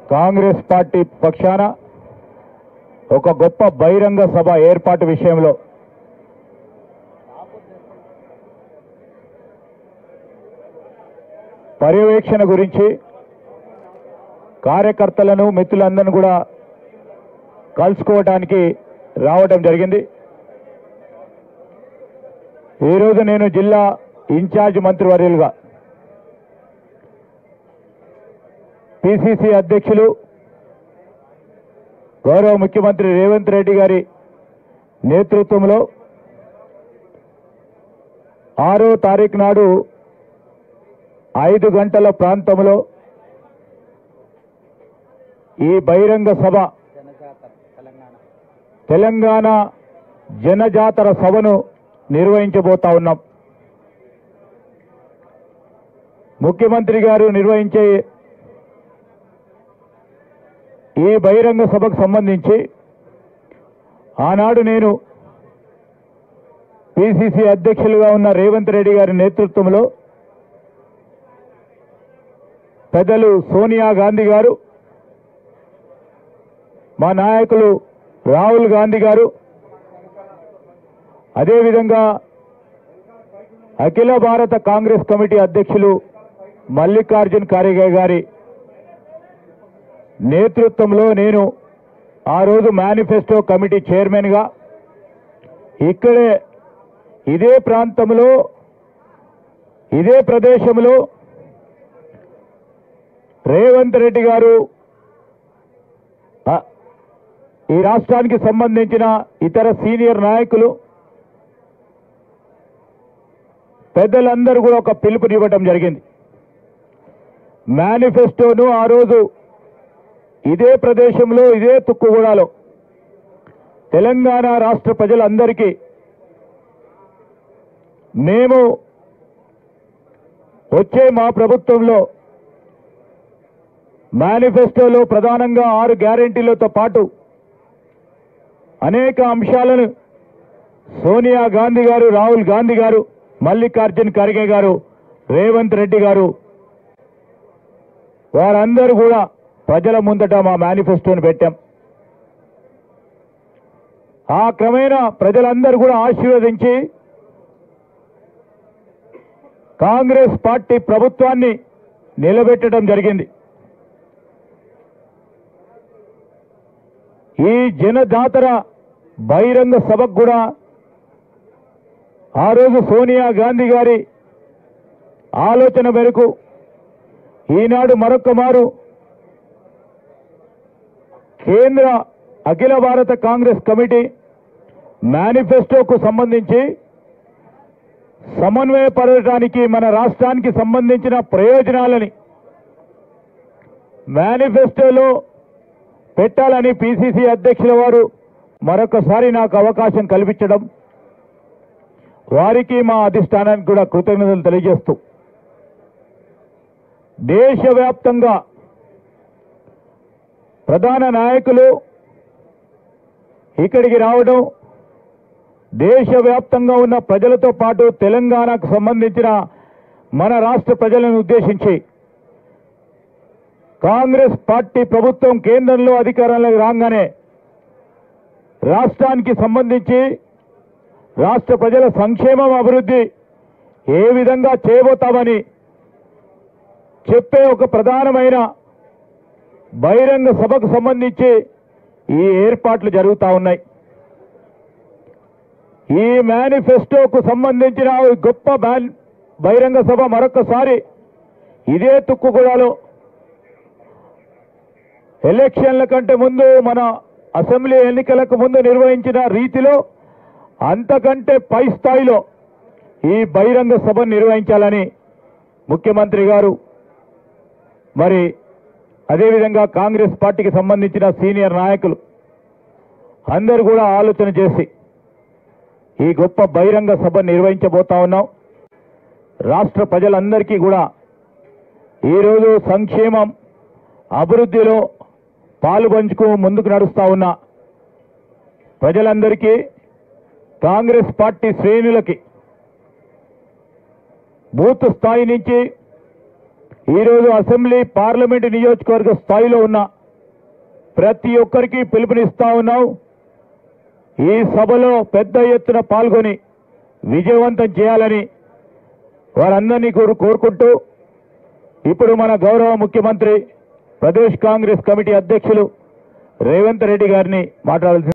Congress party పక్షాన ఒక గొప్ప బహిరంగ సభ ఏర్పాటు విషయంలో పర్యవేక్షణ గురించి కార్యకర్తలను మిత్రులందరినీ కూడా కలుసుకోవడానికి రావడం జరిగింది ఈరోజు నేను జిల్లా ఇన్ఛార్జ్ మంత్రివర్యులుగా పిసిసి అధ్యక్షులు గౌరవ ముఖ్యమంత్రి రేవంత్ రెడ్డి గారి నేతృత్వంలో ఆరో తారీఖు నాడు ఐదు గంటల ప్రాంతంలో ఈ బహిరంగ సభ తెలంగాణ జనజాతర సభను నిర్వహించబోతా ఉన్నాం ముఖ్యమంత్రి గారు నిర్వహించే ఈ బహిరంగ సభకు సంబంధించి ఆనాడు నేను పిసిసి అధ్యక్షులుగా ఉన్న రేవంత్ రెడ్డి గారి నేతృత్వంలో పెద్దలు సోనియా గాంధీ గారు మా నాయకులు రాహుల్ గాంధీ గారు అదేవిధంగా అఖిల భారత కాంగ్రెస్ కమిటీ అధ్యక్షులు మల్లికార్జున్ ఖార్గే గారి నేతృత్వంలో నేను ఆ రోజు మేనిఫెస్టో కమిటీ చైర్మన్గా ఇక్కడే ఇదే ప్రాంతంలో ఇదే ప్రదేశంలో రేవంత్ రెడ్డి గారు ఆ, ఈ రాష్ట్రానికి సంబంధించిన ఇతర సీనియర్ నాయకులు పెద్దలందరూ కూడా ఒక పిలుపునివ్వటం జరిగింది మేనిఫెస్టోను ఆ రోజు ఇదే ప్రదేశంలో ఇదే తుక్కుగూడలో తెలంగాణ రాష్ట్ర ప్రజలందరికీ మేము వచ్చే మా ప్రభుత్వంలో మేనిఫెస్టోలో ప్రధానంగా ఆరు గ్యారెంటీలతో పాటు అనేక అంశాలను సోనియా గాంధీ గారు రాహుల్ గాంధీ గారు మల్లికార్జున్ ఖర్గే గారు రేవంత్ రెడ్డి గారు వారందరూ కూడా ప్రజల ముందట మా మేనిఫెస్టోని పెట్టాం ఆ క్రమేణా ప్రజలందరూ కూడా ఆశీర్వదించి కాంగ్రెస్ పార్టీ ప్రభుత్వాన్ని నిలబెట్టడం జరిగింది ఈ జనజాతర బహిరంగ సభకు కూడా ఆ రోజు సోనియా గాంధీ గారి ఆలోచన మేరకు ఈనాడు మరొక మారు కేంద్ర అఖిల భారత కాంగ్రెస్ కమిటీ మేనిఫెస్టోకు సంబంధించి సమన్వయపరచడానికి మన రాష్ట్రానికి సంబంధించిన ప్రయోజనాలని మేనిఫెస్టోలో పెట్టాలని పిసిసి అధ్యక్షుల వారు మరొకసారి నాకు అవకాశం కల్పించడం వారికి మా అధిష్టానానికి కూడా కృతజ్ఞతలు తెలియజేస్తూ దేశవ్యాప్తంగా ప్రధాన నాయకులు ఇక్కడికి రావడం దేశవ్యాప్తంగా ఉన్న ప్రజలతో పాటు తెలంగాణకు సంబంధించిన మన రాష్ట్ర ప్రజలను ఉద్దేశించి కాంగ్రెస్ పార్టీ ప్రభుత్వం కేంద్రంలో అధికారంలోకి రాగానే రాష్ట్రానికి సంబంధించి రాష్ట్ర ప్రజల సంక్షేమం అభివృద్ధి ఏ విధంగా చేయబోతామని చెప్పే ఒక ప్రధానమైన బహిరంగ సభకు సంబంధించి ఈ ఏర్పాట్లు జరుగుతూ ఉన్నాయి ఈ మేనిఫెస్టోకు సంబంధించిన ఈ గొప్ప మేన్- బహిరంగ సభ మరొకసారి ఇదే తుక్కుగూడలో ఎలక్షన్ల కంటే ముందు మన అసెంబ్లీ ఎన్నికలకు ముందు నిర్వహించిన రీతిలో అంతకంటే పై స్థాయిలో ఈ బహిరంగ సభను నిర్వహించాలని ముఖ్యమంత్రి గారు మరి అదేవిధంగా కాంగ్రెస్ పార్టీకి సంబంధించిన సీనియర్ నాయకులు అందరూ కూడా ఆలోచన చేసి ఈ గొప్ప బహిరంగ సభ నిర్వహించబోతా ఉన్నాం రాష్ట్ర ప్రజలందరికీ కూడా ఈరోజు సంక్షేమం అభివృద్ధిలో పాలు పంచుకు ముందుకు నడుస్తా ఉన్న ప్రజలందరికీ కాంగ్రెస్ పార్టీ శ్రేణులకి బూత్ స్థాయి నుంచి ఈరోజు అసెంబ్లీ పార్లమెంటు నియోజకవర్గ స్థాయిలో ఉన్న ప్రతి ఒక్కరికి పిలుపునిస్తా ఉన్నాం ఈ సభలో పెద్ద ఎత్తున పాల్గొని విజయవంతం చేయాలని వారందరినీ కోరు కోరుకుంటూ ఇప్పుడు మన గౌరవ ముఖ్యమంత్రి ప్రదేశ్ కాంగ్రెస్ కమిటీ అధ్యక్షులు రేవంత్ రెడ్డి గారిని మాట్లాడాల్సింది